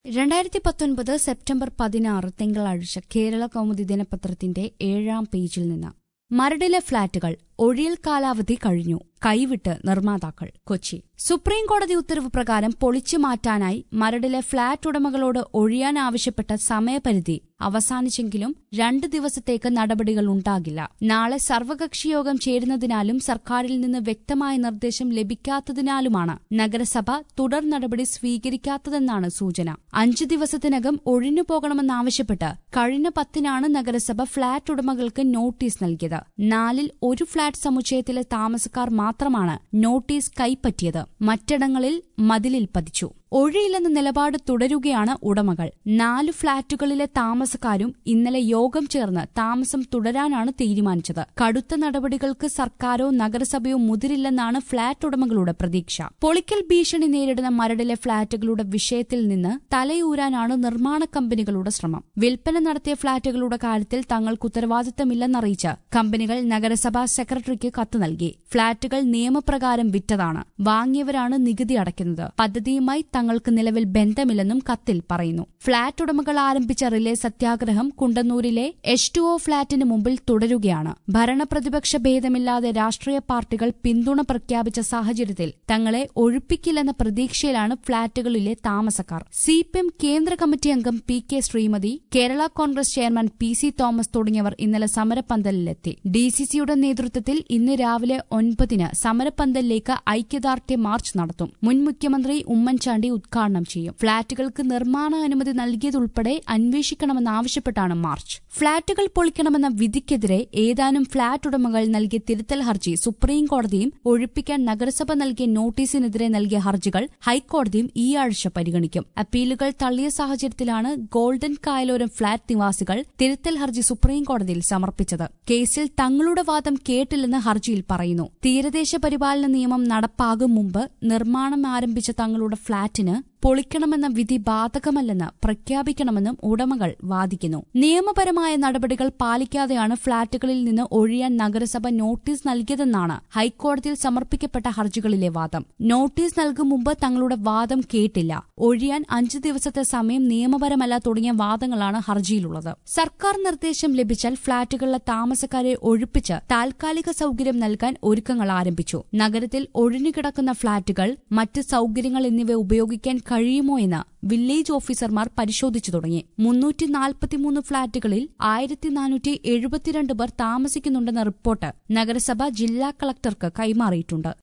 രണ്ടായിരത്തി പത്തൊൻപത് സെപ്റ്റംബർ പതിനാറ് തിങ്കളാഴ്ച കേരള കൗമുദി ദിനപത്രത്തിന്റെ ഏഴാം പേജിൽ നിന്ന് മരടിലെ ഫ്ളാറ്റുകൾ ഒഴിയൽ കാലാവധി കഴിഞ്ഞു കൈവിട്ട് നിർമ്മാതാക്കൾ കൊച്ചി സുപ്രീം കോടതി ഉത്തരവ് പ്രകാരം പൊളിച്ചു മാറ്റാനായി മരടിലെ ഫ്ളാറ്റ് ഉടമകളോട് ഒഴിയാൻ ആവശ്യപ്പെട്ട സമയപരിധി അവസാനിച്ചെങ്കിലും രണ്ട് ദിവസത്തേക്ക് നടപടികൾ ഉണ്ടാകില്ല നാളെ സർവകക്ഷി യോഗം ചേരുന്നതിനാലും സർക്കാരിൽ നിന്ന് വ്യക്തമായ നിർദ്ദേശം ലഭിക്കാത്തതിനാലുമാണ് നഗരസഭ തുടർ നടപടി സ്വീകരിക്കാത്തതെന്നാണ് സൂചന അഞ്ചു ദിവസത്തിനകം ഒഴിഞ്ഞു പോകണമെന്നാവശ്യപ്പെട്ട് കഴിഞ്ഞ പത്തിനാണ് നഗരസഭ ഫ്ളാറ്റ് ഉടമകൾക്ക് നോട്ടീസ് നൽകിയത് നാലിൽ ഒരു ഫ്ളാറ്റ് സമുച്ചയത്തിലെ താമസക്കാർ മാത്രമാണ് നോട്ടീസ് കൈപ്പറ്റിയത് മറ്റിടങ്ങളിൽ മതിലിൽ പതിച്ചു ഒഴിയില്ലെന്ന നിലപാട് തുടരുകയാണ് ഉടമകൾ നാല് ഫ്ളാറ്റുകളിലെ താമസക്കാരും ഇന്നലെ യോഗം ചേർന്ന് താമസം തുടരാനാണ് തീരുമാനിച്ചത് കടുത്ത നടപടികൾക്ക് സർക്കാരോ നഗരസഭയോ മുതിരില്ലെന്നാണ് ഫ്ളാറ്റ് ഉടമകളുടെ പ്രതീക്ഷ പൊളിക്കൽ ഭീഷണി നേരിടുന്ന മരടിലെ ഫ്ളാറ്റുകളുടെ വിഷയത്തിൽ നിന്ന് തലയൂരാനാണ് നിർമ്മാണ കമ്പനികളുടെ ശ്രമം വിൽപ്പന നടത്തിയ ഫ്ളാറ്റുകളുടെ കാര്യത്തിൽ തങ്ങൾക്ക് ഉത്തരവാദിത്തമില്ലെന്നറിയിച്ച് കമ്പനികൾ നഗരസഭാ സെക്രട്ടറിക്ക് കത്ത് നൽകി ഫ്ളാറ്റുകൾ നിയമപ്രകാരം വിറ്റതാണ് വാങ്ങിയവരാണ് നികുതി അടയ്ക്കുന്നത് പദ്ധതിയുമായി തങ്ങൾക്ക് നിലവിൽ ബന്ധമില്ലെന്നും കത്തിൽ പറയുന്നു ഫ്ളാറ്റ് ഉടമകൾ ആരംഭിച്ച റിലേ സത്യാഗ്രഹം കുണ്ടന്നൂരിലെ എച്ച് ടു ഒ ഫ്ളാറ്റിന് മുമ്പിൽ തുടരുകയാണ് ഭരണപ്രതിപക്ഷ ഭേദമില്ലാതെ രാഷ്ട്രീയ പാർട്ടികൾ പിന്തുണ പ്രഖ്യാപിച്ച സാഹചര്യത്തിൽ തങ്ങളെ ഒഴിപ്പിക്കില്ലെന്ന പ്രതീക്ഷയിലാണ് ഫ്ളാറ്റുകളിലെ താമസക്കാർ സി പി എം കേന്ദ്ര കമ്മിറ്റി അംഗം P K Sreemathi Kerala Congress chairman P C Thomas തുടങ്ങിയവർ ഇന്നലെ സമരപ്പന്തലിലെത്തി ഡി സി സിയുടെ നേതൃത്വത്തിൽ ഇന്ന് രാവിലെ ഒൻപതിന് സമരപ്പന്തലിലേക്ക് ഐക്യദാർഢ്യ മാർച്ച് നടത്തും മുൻ മുഖ്യമന്ത്രി ഉമ്മൻചാണ്ടി ഉദ്ഘാടനം ചെയ്യും ഫ്ളാറ്റുകൾക്ക് നിർമ്മാണ അനുമതി നൽകിയതുൾപ്പെടെ അന്വേഷിക്കണമെന്നാവശ്യപ്പെട്ടാണ് മാർച്ച് ഫ്ളാറ്റുകൾ പൊളിക്കണമെന്ന വിധിക്കെതിരെ ഏതാനും ഫ്ളാറ്റ് ഉടമകൾ നൽകിയ തിരുത്തൽ ഹർജി സുപ്രീം കോടതിയും ഒഴിപ്പിക്കാൻ നഗരസഭ നൽകിയ നോട്ടീസിനെതിരെ നൽകിയ ഹർജികൾ ഹൈക്കോടതിയും ഈ ആഴ്ച പരിഗണിക്കും അപ്പീലുകൾ തള്ളിയ സാഹചര്യത്തിലാണ് ഗോൾഡൻ കായലോരം ഫ്ളാറ്റ് നിവാസികൾ തിരുത്തൽ ഹർജി സുപ്രീം കോടതിയിൽ സമർപ്പിച്ചത് കേസിൽ തങ്ങളുടെ വാദം കേട്ടില്ലെന്ന് ഹർജിയിൽ പറയുന്നു തീരദേശ പരിപാലന നിയമം നടപ്പാകും മുമ്പ് നിർമ്മാണം ആരംഭിച്ച തങ്ങളുടെ ഫ്ളാറ്റിന് പൊളിക്കണമെന്ന വിധി ബാധകമല്ലെന്ന് പ്രഖ്യാപിക്കണമെന്നും ഉടമകൾ വാദിക്കുന്നു നിയമപരമായ നടപടികൾ പാലിക്കാതെയാണ് ഫ്ളാറ്റുകളിൽ നിന്ന് ഒഴിയാൻ നഗരസഭ നോട്ടീസ് നൽകിയതെന്നാണ് ഹൈക്കോടതിയിൽ സമർപ്പിക്കപ്പെട്ട ഹർജികളിലെ വാദം നോട്ടീസ് നൽകും മുമ്പ് തങ്ങളുടെ വാദം കേട്ടില്ല ഒഴിയാൻ അഞ്ചു ദിവസത്തെ സമയം നിയമപരമല്ല തുടങ്ങിയ വാദങ്ങളാണ് ഹർജിയിലുള്ളത് സർക്കാർ നിർദ്ദേശം ലഭിച്ചാൽ ഫ്ളാറ്റുകളിലെ താമസക്കാരെ ഒഴിപ്പിച്ച് താൽക്കാലിക സൌകര്യം നൽകാൻ ഒരുക്കങ്ങൾ ആരംഭിച്ചു നഗരത്തിൽ ഒഴിഞ്ഞുകിടക്കുന്ന ഫ്ളാറ്റുകൾ മറ്റ് സൌകര്യങ്ങൾ എന്നിവ ഉപയോഗിക്കാൻ കഴിയുമോ എന്ന് വില്ലേജ് ഓഫീസർമാർ പരിശോധിച്ചു തുടങ്ങി മുന്നൂറ്റി നാൽപ്പത്തിമൂന്ന് ഫ്ളാറ്റുകളിൽ ആയിരത്തി നാനൂറ്റി എഴുപത്തിരണ്ട് പേർ താമസിക്കുന്നുണ്ടെന്ന റിപ്പോർട്ട് നഗരസഭ ജില്ലാ കളക്ടർക്ക് കൈമാറിയിട്ടുണ്ട്